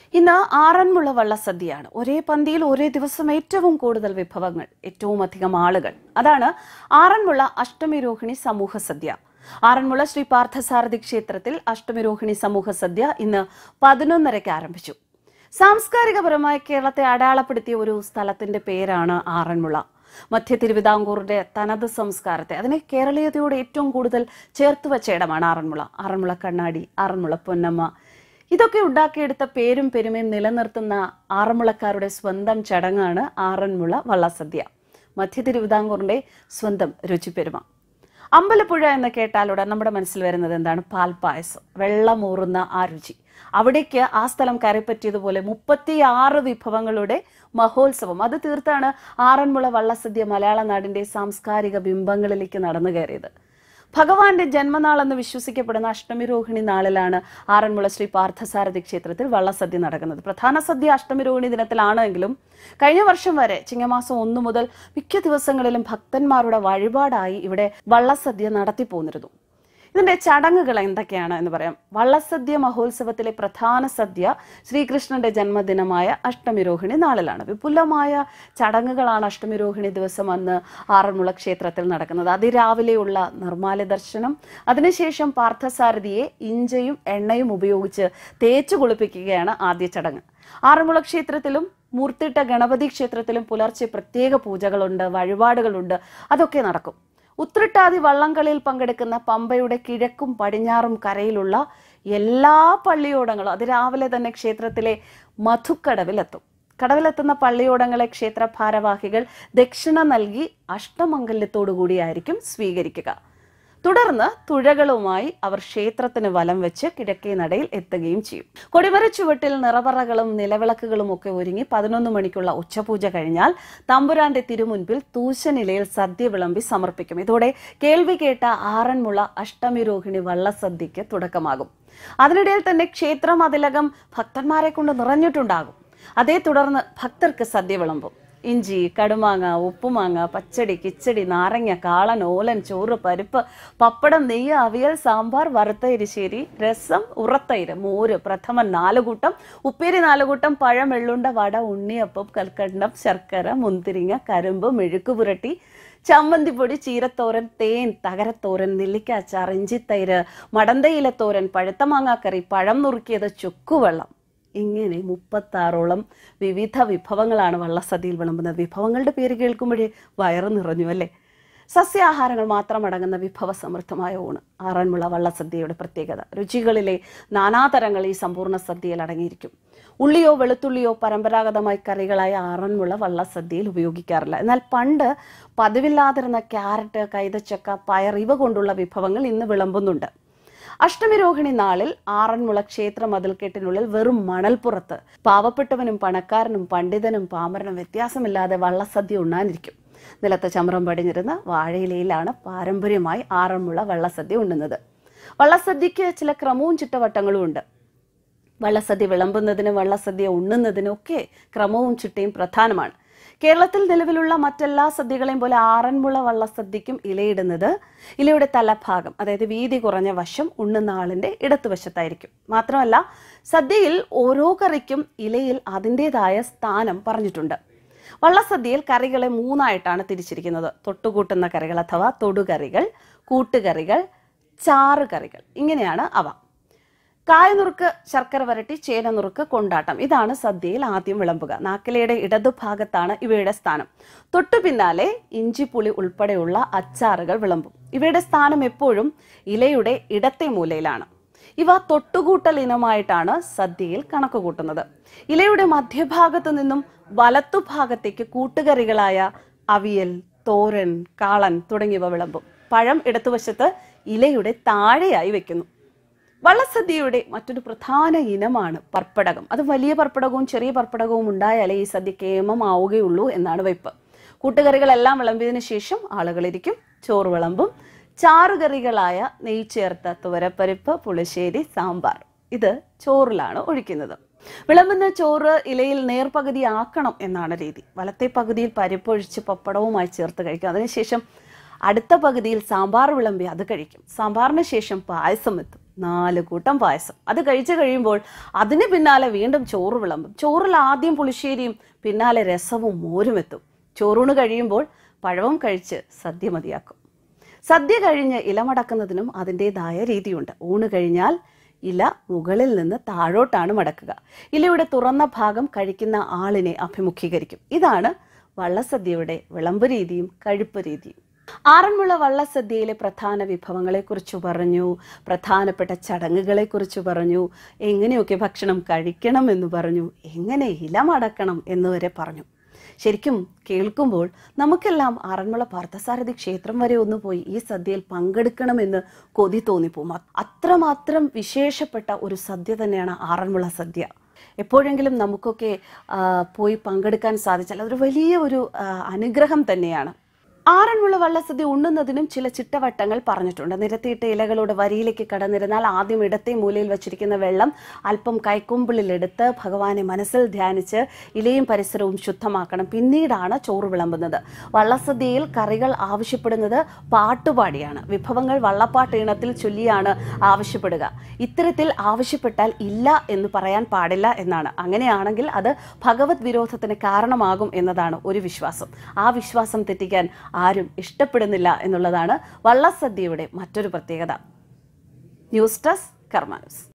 ഇന്ന് ആറന്മുള വള്ളസദ്യയാണ് ഒരേ പന്തിയിൽ ഒരേ ദിവസം ഏറ്റവും കൂടുതൽ വിഭവങ്ങൾ ഏറ്റവും അധികം ആളുകൾ അതാണ് ആറന്മുള അഷ്ടമി രോഹിണി സമൂഹ സദ്യ ആറന്മുള ശ്രീ പാർത്ഥസാരഥി ക്ഷേത്രത്തിൽ അഷ്ടമി രോഹിണി സമൂഹ സദ്യ ഇന്ന് പതിനൊന്നരയ്ക്ക് ആരംഭിച്ചു സാംസ്കാരികപരമായി കേരളത്തെ അടയാളപ്പെടുത്തിയ ഒരു സ്ഥലത്തിന്റെ പേരാണ് ആറന്മുള മധ്യ തിരുവിതാംകൂറിന്റെ തനത് സംസ്കാരത്തെ അതിനെ കേരളീയതയോട് ഏറ്റവും കൂടുതൽ ചേർത്ത് വെച്ച ഇടമാണ് ആറന്മുള ആറന്മുള കണ്ണാടി ആറന്മുള പൊന്നമ്മ ഇതൊക്കെ ഉണ്ടാക്കിയെടുത്ത പേരും പെരുമയും നിലനിർത്തുന്ന ആറന്മുളക്കാരുടെ സ്വന്തം ചടങ്ങാണ് ആറന്മുള വള്ളസദ്യ മധ്യ തിരുവിതാംകൂറിന്റെ സ്വന്തം രുചിപ്പെരുമ അമ്പലപ്പുഴ എന്ന് കേട്ടാലുടൻ നമ്മുടെ മനസ്സിൽ വരുന്നത് എന്താണ് പാൽപ്പായസം വെള്ളമൂറുന്ന ആ രുചി അവിടേക്ക് ആ സ്ഥലം കരപ്പറ്റിയതുപോലെ മുപ്പത്തിയാറ് വിഭവങ്ങളുടെ മഹോത്സവം അത് തീർത്താണ് ആറന്മുള വള്ളസദ്യ മലയാള നാടിന്റെ സാംസ്കാരിക ബിംബങ്ങളിലേക്ക് നടന്നു കയറിയത് ഭഗവാന്റെ ജന്മനാൾ എന്ന് വിശ്വസിക്കപ്പെടുന്ന അഷ്ടമി രോഹിണി നാളിലാണ് ആറന്മുള ശ്രീ പാർത്ഥസാരഥി ക്ഷേത്രത്തിൽ വള്ളസദ്യ നടക്കുന്നത് പ്രധാന സദ്യ അഷ്ടമി രോഹിണി ദിനത്തിലാണെങ്കിലും കഴിഞ്ഞ വർഷം വരെ ചിങ്ങമാസം ഒന്നു മുതൽ മിക്ക ദിവസങ്ങളിലും ഭക്തന്മാരുടെ വഴിപാടായി ഇവിടെ വള്ളസദ്യ നടത്തി പോന്നിരുന്നു ഇതിന്റെ ചടങ്ങുകൾ എന്തൊക്കെയാണ് എന്ന് പറയാം വള്ളസദ്യ മഹോത്സവത്തിലെ പ്രധാന സദ്യ ശ്രീകൃഷ്ണന്റെ ജന്മദിനമായ അഷ്ടമി രോഹിണി നാളിലാണ് വിപുലമായ ചടങ്ങുകളാണ് അഷ്ടമി രോഹിണി ദിവസം അന്ന് ആറന്മുള ക്ഷേത്രത്തിൽ നടക്കുന്നത് അതിരാവിലെയുള്ള നിർമ്മാല്യ ദർശനം അതിനുശേഷം പാർത്ഥസാരഥിയെ ഇഞ്ചയും എണ്ണയും ഉപയോഗിച്ച് തേച്ചു കുളിപ്പിക്കുകയാണ് ആദ്യ ചടങ്ങ് ആറന്മുള ക്ഷേത്രത്തിലും മൂർത്തിട്ട ഗണപതി ക്ഷേത്രത്തിലും പുലർച്ചെ പ്രത്യേക പൂജകളുണ്ട് വഴിപാടുകളുണ്ട് അതൊക്കെ നടക്കും ഉത്രട്ടാതി വള്ളംകളിയിൽ പങ്കെടുക്കുന്ന പമ്പയുടെ കിഴക്കും പടിഞ്ഞാറും കരയിലുള്ള എല്ലാ പള്ളിയോടങ്ങളും അത് രാവിലെ തന്നെ ക്ഷേത്രത്തിലെ മധുക്കടവിലെത്തും കടവിലെത്തുന്ന പള്ളിയോടങ്ങളെ ക്ഷേത്ര ഭാരവാഹികൾ ദക്ഷിണ നൽകി അഷ്ടമംഗല്യത്തോടു കൂടിയായിരിക്കും സ്വീകരിക്കുക തുടർന്ന് തുഴകളുമായി അവർ ക്ഷേത്രത്തിന് വലം വെച്ച് കിഴക്കേ നടയിൽ എത്തുകയും ചെയ്യും കൊടിമര ചുവട്ടിൽ നിറവറകളും നിലവിളക്കുകളും ഒക്കെ ഒരുങ്ങി പതിനൊന്ന് മണിക്കുള്ള ഉച്ചപൂജ കഴിഞ്ഞാൽ തമ്പുരാന്റെ തിരുമുൻപിൽ തൂശനിലയിൽ സദ്യ വിളമ്പി സമർപ്പിക്കും ഇതോടെ കേൾവി കേട്ട ആറന്മുള അഷ്ടമി രോഹിണി വള്ളസദ്യക്ക് തുടക്കമാകും അതിനിടയിൽ തന്നെ ക്ഷേത്രം അതിലകം ഭക്തന്മാരെ കൊണ്ട് നിറഞ്ഞിട്ടുണ്ടാകും അതേ തുടർന്ന് ഭക്തർക്ക് സദ്യ വിളമ്പും ഇഞ്ചി കടുമാങ്ങ ഉപ്പുമാങ്ങ പച്ചടി കിച്ചടി നാരങ്ങ കാളൻ ഓലൻ ചോറ് പരിപ്പ് പപ്പടം നെയ്യ് അവിയൽ സാമ്പാർ വറുത്ത എരിശ്ശേരി രസം ഉറത്തൈര് മോര് പ്രഥമൻ നാലുകൂട്ടം ഉപ്പേരി നാലുകൂട്ടം പഴം എള്ളുണ്ട വട ഉണ്ണിയപ്പം കൽക്കണ്ടം ശർക്കര മുന്തിരിങ്ങ കരിമ്പ് മെഴുക്ക് പുരട്ടി ചമ്മന്തിപ്പൊടി ചീരത്തോരൻ തേൻ തകരത്തോരൻ നെല്ലിക്കാച്ചാർ ഇഞ്ചിത്തൈര് മടന്തയിലത്തോരൻ പഴുത്ത മാങ്ങാക്കറി പഴം നുറുക്കിയത് ചുക്കുവെള്ളം ഇങ്ങനെ മുപ്പത്താറോളം വിവിധ വിഭവങ്ങളാണ് വള്ളസദ്യയിൽ വിളമ്പുന്നത് വിഭവങ്ങളുടെ പേര് കേൾക്കുമ്പോഴേ വയറ് നിറഞ്ഞു അല്ലേ സസ്യാഹാരങ്ങൾ മാത്രം അടങ്ങുന്ന വിഭവസമൃദ്ധമായ ഊണ് ആറന്മുള വള്ളസദ്യയുടെ പ്രത്യേകത രുചികളിലെ നാനാതരങ്ങൾ ഈ സമ്പൂർണ്ണ സദ്യയിൽ അടങ്ങിയിരിക്കും ഉള്ളിയോ വെളുത്തുള്ളിയോ പരമ്പരാഗതമായി കറികളായ ആറന്മുള വള്ളസദ്യയിൽ ഉപയോഗിക്കാറില്ല എന്നാൽ പണ്ട് പതിവില്ലാതിരുന്ന ക്യാരറ്റ് കൈതച്ചക്ക പയർ ഇവ കൊണ്ടുള്ള വിഭവങ്ങൾ ഇന്ന് വിളമ്പുന്നുണ്ട് അഷ്ടമി രോഹിണി നാളിൽ ആറന്മുള ക്ഷേത്ര മതിൽക്കെട്ടിനുള്ളിൽ വെറും മണൽപ്പുറത്ത് പാവപ്പെട്ടവനും പണക്കാരനും പണ്ഡിതനും പാമരനും വ്യത്യാസമില്ലാതെ വള്ളസദ്യ ഉണ്ണാനിരിക്കും നിലത്ത് ചമ്രം പടിഞ്ഞിരുന്ന വാഴയിലയിലാണ് പാരമ്പര്യമായി ആറന്മുള വള്ളസദ്യ ഉണ്ണുന്നത് വള്ളസദ്യക്ക് ചില ക്രമവും ചിട്ടവട്ടങ്ങളും ഉണ്ട് വള്ളസദ്യ വിളമ്പുന്നതിനും വള്ളസദ്യ ഉണ്ണുന്നതിനും ഒക്കെ ക്രമവും ചിട്ടയും പ്രധാനമാണ് കേരളത്തിൽ നിലവിലുള്ള മറ്റെല്ലാ സദ്യകളെയും പോലെ ആറന്മുള വള്ളസദ്യക്കും ഇലയിടുന്നത് ഇലയുടെ തലഭാഗം അതായത് വീതി കുറഞ്ഞ വശം ഉണ്ണുന്ന ആളിന്റെ ഇടത്തുവശത്തായിരിക്കും മാത്രമല്ല സദ്യയിൽ ഓരോ കറിക്കും ഇലയിൽ അതിൻ്റെതായ സ്ഥാനം പറഞ്ഞിട്ടുണ്ട് വള്ളസദ്യയിൽ കറികളെ മൂന്നായിട്ടാണ് തിരിച്ചിരിക്കുന്നത് തൊട്ടുകൂട്ടുന്ന കറികൾ അഥവാ തൊടുകറികൾ കൂട്ടുകറികൾ ചാറുകറികൾ ഇങ്ങനെയാണ് അവ കായനുറുക്ക് ശർക്കര വരട്ടി ചേനനുറുക്ക് കൊണ്ടാട്ടം ഇതാണ് സദ്യയിൽ ആദ്യം വിളമ്പുക നാക്കിലയുടെ ഇടതുഭാഗത്താണ് ഇവയുടെ സ്ഥാനം തൊട്ടു പിന്നാലെ ഇഞ്ചിപ്പുളി ഉൾപ്പെടെയുള്ള അച്ചാറുകൾ വിളമ്പും ഇവയുടെ സ്ഥാനം എപ്പോഴും ഇലയുടെ ഇടത്തെ മൂലയിലാണ് ഇവ തൊട്ടുകൂട്ടൽ ഇനമായിട്ടാണ് സദ്യയിൽ കണക്ക് കൂട്ടുന്നത് ഇലയുടെ മധ്യഭാഗത്തു നിന്നും വലത്തുഭാഗത്തേക്ക് കൂട്ടുകറികളായ അവിയൽ തോരൻ കാളൻ തുടങ്ങിയവ വിളമ്പും പഴം ഇടതുവശത്ത് ഇലയുടെ താഴെയായി വെക്കുന്നു വള്ളസദ്യയുടെ മറ്റൊരു പ്രധാന ഇനമാണ് പർപ്പടകം അത് വലിയ പർപ്പടകവും ചെറിയ പർപ്പടകവും ഉണ്ടായാലേ ഈ സദ്യ കേമമാവുകയുള്ളൂ എന്നാണ് വെപ്പ് കൂട്ടുകറികളെല്ലാം വിളമ്പിയതിനു ശേഷം ആളുകളിരിക്കും ചോറ് വിളമ്പും ചാറുകറികളായ നെയ് ചേർത്ത തുവരപ്പരിപ്പ് പുളിശ്ശേരി സാമ്പാർ ഇത് ചോറിലാണ് ഒഴിക്കുന്നത് വിളമ്പുന്ന ചോറ് ഇലയിൽ നേർപകുതി ആക്കണം എന്നാണ് രീതി വലത്തെ പകുതിയിൽ പരിപ്പൊഴിച്ച് പപ്പടവുമായി ചേർത്ത് കഴിക്കും അതിനുശേഷം അടുത്ത പകുതിയിൽ സാമ്പാർ വിളമ്പി അത് കഴിക്കും സാമ്പാറിന് ശേഷം പായസം എത്തും നാല് കൂട്ടം പായസം അത് കഴിച്ചു കഴിയുമ്പോൾ അതിന് പിന്നാലെ വീണ്ടും ചോറ് വിളമ്പും ചോറിൽ ആദ്യം പുളിശ്ശേരിയും പിന്നാലെ രസവും മോരും എത്തും ചോറൂണ് കഴിയുമ്പോൾ പഴവും കഴിച്ച് സദ്യ മതിയാക്കും സദ്യ കഴിഞ്ഞ് ഇലമടക്കുന്നതിനും അതിൻ്റെതായ രീതിയുണ്ട് ഊണ് കഴിഞ്ഞാൽ ഇല മുകളിൽ നിന്ന് താഴോട്ടാണ് മടക്കുക ഇലയുടെ തുറന്ന ഭാഗം കഴിക്കുന്ന ആളിനെ അഭിമുഖീകരിക്കും ഇതാണ് വള്ളസദ്യയുടെ വിളമ്പ് രീതിയും കഴിപ്പ് രീതിയും ആറന്മുള വള്ളസദ്യയിലെ പ്രധാന വിഭവങ്ങളെക്കുറിച്ച് പറഞ്ഞു പ്രധാനപ്പെട്ട ചടങ്ങുകളെക്കുറിച്ച് പറഞ്ഞു എങ്ങനെയൊക്കെ ഭക്ഷണം കഴിക്കണം എന്ന് പറഞ്ഞു എങ്ങനെ ഇലമടക്കണം എന്ന് വരെ പറഞ്ഞു ശരിക്കും കേൾക്കുമ്പോൾ നമുക്കെല്ലാം ആറന്മുള പാർത്ഥസാരഥി ക്ഷേത്രം വരെ ഒന്ന് പോയി ഈ സദ്യയിൽ പങ്കെടുക്കണമെന്ന് കൊതി തോന്നിപ്പോകും അ- അത്രമാത്രം വിശേഷപ്പെട്ട ഒരു സദ്യ തന്നെയാണ് ആറന്മുള സദ്യ എപ്പോഴെങ്കിലും നമുക്കൊക്കെ ആ, പോയി പങ്കെടുക്കാൻ സാധിച്ചാൽ അതൊരു വലിയ ഒരു ആ, അനുഗ്രഹം തന്നെയാണ് ആറന്മുള വള്ളസദ്യ ഉണ്ണുന്നതിനും ചില ചിട്ടവട്ടങ്ങൾ പറഞ്ഞിട്ടുണ്ട് നിരത്തിയിട്ട ഇലകളുടെ വരിയിലേക്ക് കടന്നിരുന്നാൽ ആദ്യം ഇടത്തെ മൂലയിൽ വച്ചിരിക്കുന്ന വെള്ളം അല്പം കൈക്കുമ്പിളിലെടുത്ത് ഭഗവാനെ മനസ്സിൽ ധ്യാനിച്ച് ഇലയും പരിസരവും ശുദ്ധമാക്കണം പിന്നീടാണ് ചോറ് വിളമ്പുന്നത് വള്ളസദ്യയിൽ കറികൾ ആവശ്യപ്പെടുന്നത് പാട്ടുപാടിയാണ് വിഭവങ്ങൾ വള്ളപ്പാട്ട് ഈണത്തിൽ ചൊല്ലിയാണ് ആവശ്യപ്പെടുക ഇത്തരത്തിൽ ആവശ്യപ്പെട്ടാൽ ഇല്ല എന്ന് പറയാൻ പാടില്ല എന്നാണ് അങ്ങനെയാണെങ്കിൽ അത് ഭഗവത് വിരോധത്തിന് കാരണമാകും എന്നതാണ് ഒരു വിശ്വാസം ആ വിശ്വാസം തെറ്റിക്കാൻ ആരും ഇഷ്ടപ്പെടുന്നില്ല എന്നുള്ളതാണ് വള്ളസദ്യയുടെ മറ്റൊരു പ്രത്യേകത ന്യൂസ് ഡെസ്ക് കർമാനൂസ്